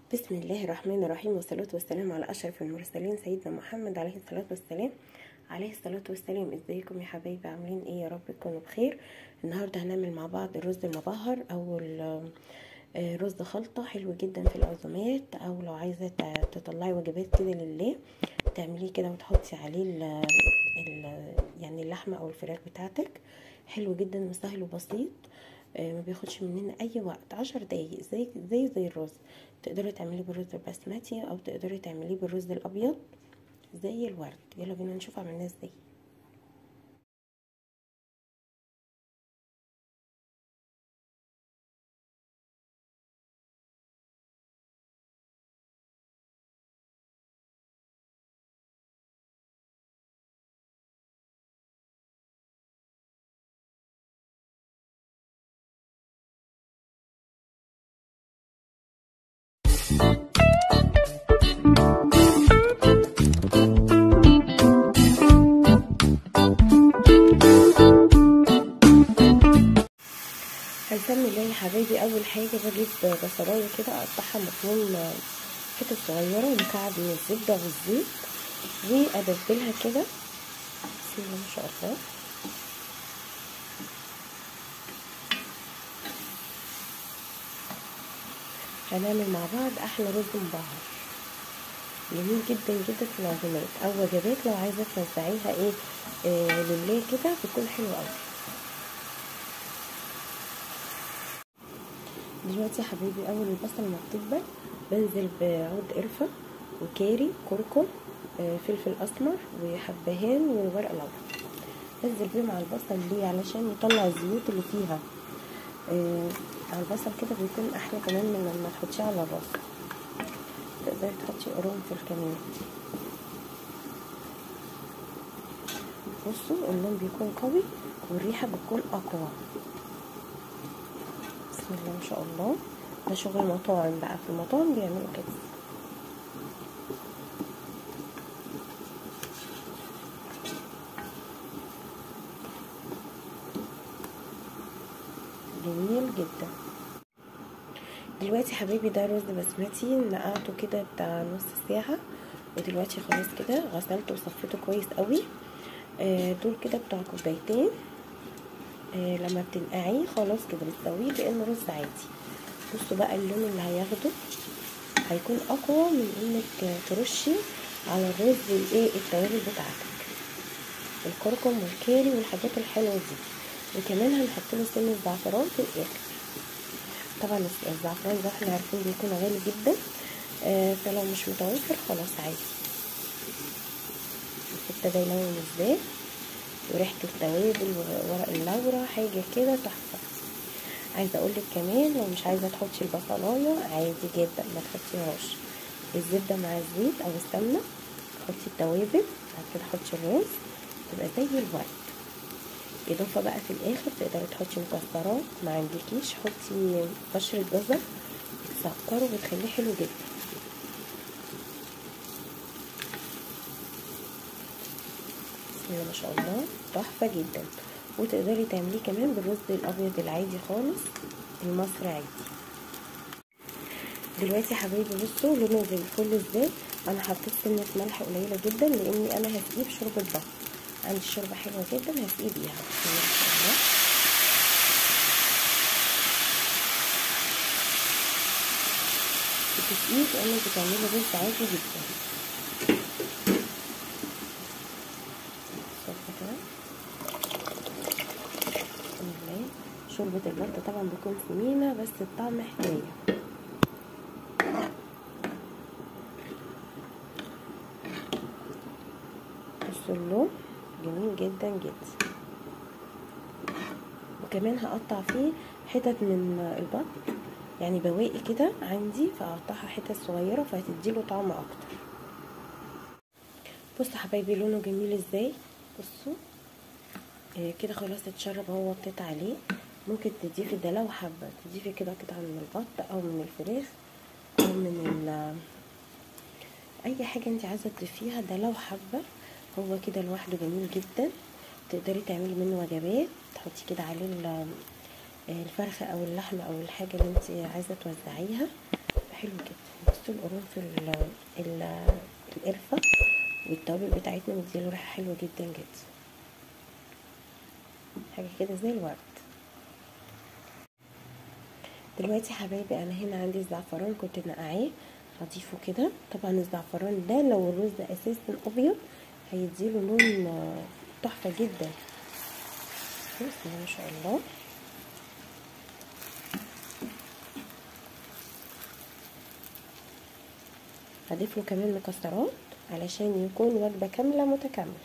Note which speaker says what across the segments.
Speaker 1: بسم الله الرحمن الرحيم والصلاة والسلام على أشرف المرسلين سيدنا محمد عليه الصلاة والسلام عليه الصلاة والسلام ازيكم يا حبايبي عاملين ايه يا رب تكونوا بخير النهاردة هنعمل مع بعض الرز المبهر او ال- آه، رز خلطة حلو جدا في العزومات او لو عايزة تع- تطلعي وجبات كده لله تعمليه كده وتحطي عليه ال ال يعني اللحمة او الفراخ بتاعتك حلو جدا وسهل وبسيط آه، ما بياخدش مننا اي وقت عشر دقايق زي زي زي الرز تقدري تعمليه بالرز البسمتي او تقدري تعمليه بالرز الابيض زي الورد يلا بينا نشوف عملناه ازاي هنسمي الله يا حبايبي اول حاجه بجيب بصلايه كده اقطعها مفروم حتت صغيره ومكعب من الزبده والزيت وادبلها كده بسم الله ما شاء الله هنعمل مع بعض احلى رز مبهر جميل جدا جدا في العزومات او وجبات لو عايزه توزعيها ايه آه لله كده بتكون حلوه قوي دلوقتي يا حبايبي اول البصل ما بتدبل بنزل بعود قرفه وكاري كركم آه فلفل اسمر وحبهان وورق لورا بنزل بيه مع البصل ليه علشان يطلع الزيوت اللي فيها آه على البصل كده بيكون احلى كمان من لما تحطيه على الرز تقدري تحطي قرنفل كمان بصوا اللون بيكون قوي والريحه بتكون اقوى بسم الله ما شاء الله ده شغل مطاعم بقى في المطاعم بيعملوا كده جميل جدا دلوقتي حبيبي ده رز بسمتي نقعته كده بتاع نص ساعة ودلوقتي خلاص كده غسلته وصفيته كويس قوي آه دول كده بتوع كوبايتين آه لما بتنقعيه خلاص كده بتسويه لانه رز عادي بصوا بقى اللون اللي هياخده هيكون اقوى من انك ترشي على الرز الايه التوابل بتاعتك الكركم والكاري والحاجات الحلوه دي وكمان هنحط له سن الزعفران في الاخر طبعا الزعفران ده احنا عارفين بيكون غالي جدا آه فلو مش متوفر خلاص عادي ابتدى يلون ازاي وريحه التوابل وورق اللورا حاجه كده تحفه عايزه اقول لك كمان لو مش عايزه تحطي البصلايه عادي جدا ما تحطيهاش الزبده مع الزيت او السمنه تحطي التوابل بعد كده تحطي الرز تبقى زي الورد اضافه بقى في الاخر تقدري تحطي مكسرات ما عندكيش حطي بشره جزر بتسكره وبتخليه حلو جدا بسم الله ما شاء الله تحفه جدا وتقدري تعمليه كمان بالرز الابيض العادي خالص المصري عادي دلوقتي يا حبايبي بصوا لونه زي الفل ازاي انا حطيت سنه ملح قليله جدا لاني انا هسقيه بشوربه بط عندي شوربه حلوه جدا هسقيه بيها بسم الله ما شاء الله بتسقيه كانك بتعملي رز عادي جدا شوربة البط طبعا بيكون سمينة بس الطعم حكاية بصوا اللون جميل جدا جدا وكمان هقطع فيه حتت من البط يعني بواقي كده عندي فاقطعها حتت صغيرة فهتديله طعم اكتر بصوا حبايبي لونه جميل ازاي بصوا آه كده خلاص اتشرب اهو وطيت عليه ممكن تضيفي ده لو حابه تضيفي كده قطعه من البط او من الفراخ او من ال اي حاجه انت عايزه تضيفيها ده لو حابه هو كده لوحده جميل جدا تقدري تعملي منه وجبات تحطي كده عليه الفرخه او اللحمه او الحاجه اللي انت عايزه توزعيها حلو جدا بصوا القرنفل ال- ال- القرفة والتوابل بتاعتنا مديله ريحة حلوة جدا جدا حاجة كده زي الورد دلوقتي يا حبايبي انا هنا عندي الزعفران كنت نقعاه هضيفه كده طبعا الزعفران ده لو الرز اساسا ابيض هيديله لون آه، تحفة جدا بسم الله ما شاء الله هضيف له كمان مكسرات علشان يكون وجبة كاملة متكاملة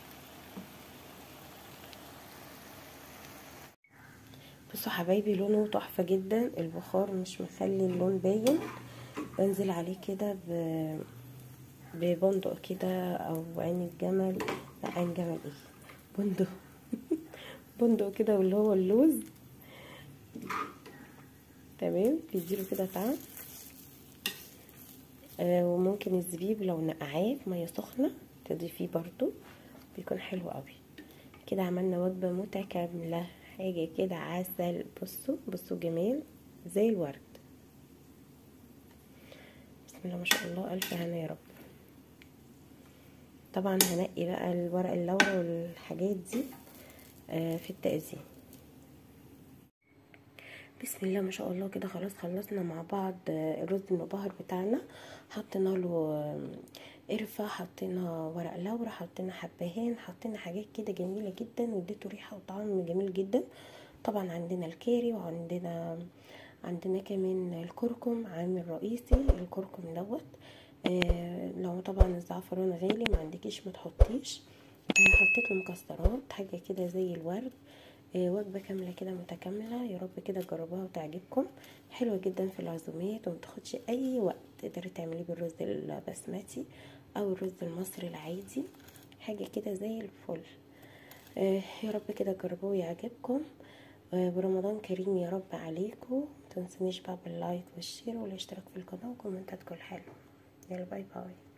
Speaker 1: بصوا حبايبي لونه تحفة جدا البخار مش مخلي اللون باين بنزل عليه كده ب ببندق كده او عين الجمل لا عين جمل ايه بندق بندق كده واللي هو اللوز تمام بيديله كده طعم آه وممكن الزبيب لو نقعاه في ميه سخنه تضيفيه برضو بيكون حلو قوي كده عملنا وجبه متكامله حاجه كده عسل بصوا بصوا جمال زي الورد بسم الله ما شاء الله الف هنا يا رب طبعا هنقي بقى الورق اللورا والحاجات دي آه في التقديم بسم الله ما شاء الله كده خلاص خلصنا مع بعض الرز المبهر بتاعنا حطينا له قرفة حطينا ورق لورا حطينا حبهان حطينا حاجات كده جميلة جدا واديته ريحة وطعم جميل جدا طبعا عندنا الكاري وعندنا عندنا كمان الكركم عامل رئيسي الكركم دوت آه لو طبعا الزعفران غالي ما عندكيش ما تحطيش آه حطيت له مكسرات حاجه كده زي الورد آه وجبه كامله كده متكامله يا رب كده تجربوها وتعجبكم حلوه جدا في العزومات ومتاخدش اي وقت تقدري تعمليه بالرز البسمتي او الرز المصري العادي حاجه كده زي الفل آه يا رب كده تجربوه ويعجبكم آه ورمضان كريم يا رب عليكم متنسونيش بقى باللايك والشير والاشتراك في القناه وكومنتاتكم الحلوه يلا باي باي